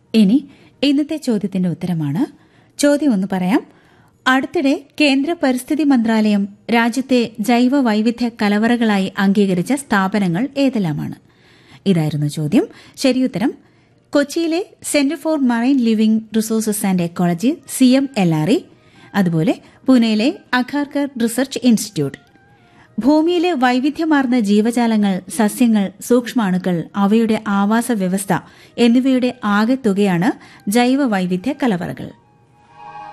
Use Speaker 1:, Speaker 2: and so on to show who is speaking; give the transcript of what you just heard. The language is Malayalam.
Speaker 1: ഇനി ഇന്നത്തെ ചോദ്യത്തിന്റെ ഉത്തരമാണ് ചോദ്യം ഒന്ന് പറയാം അടുത്തിടെ കേന്ദ്ര പരിസ്ഥിതി മന്ത്രാലയം രാജ്യത്തെ ജൈവ വൈവിധ്യ കലവറകളായി അംഗീകരിച്ച സ്ഥാപനങ്ങൾ ഏതെല്ലാമാണ് ഇതായിരുന്നു ചോദ്യം ശരിയുത്തരം കൊച്ചിയിലെ centre for marine living resources and ecology C M L R E അതുപോലെ പൂനെയിലെ അഖാർക്കർ റിസർച്ച് ഇൻസ്റ്റിറ്റ്യൂട്ട് ഭൂമിയിലെ വൈവിധ്യമാർന്ന ജീവജാലങ്ങൾ സസ്യങ്ങൾ സൂക്ഷ്മാണുക്കൾ അവയുടെ ആവാസ വ്യവസ്ഥ എന്നിവയുടെ ആകെത്തുകയാണ് ജൈവ വൈവിധ്യ കലവറകൾ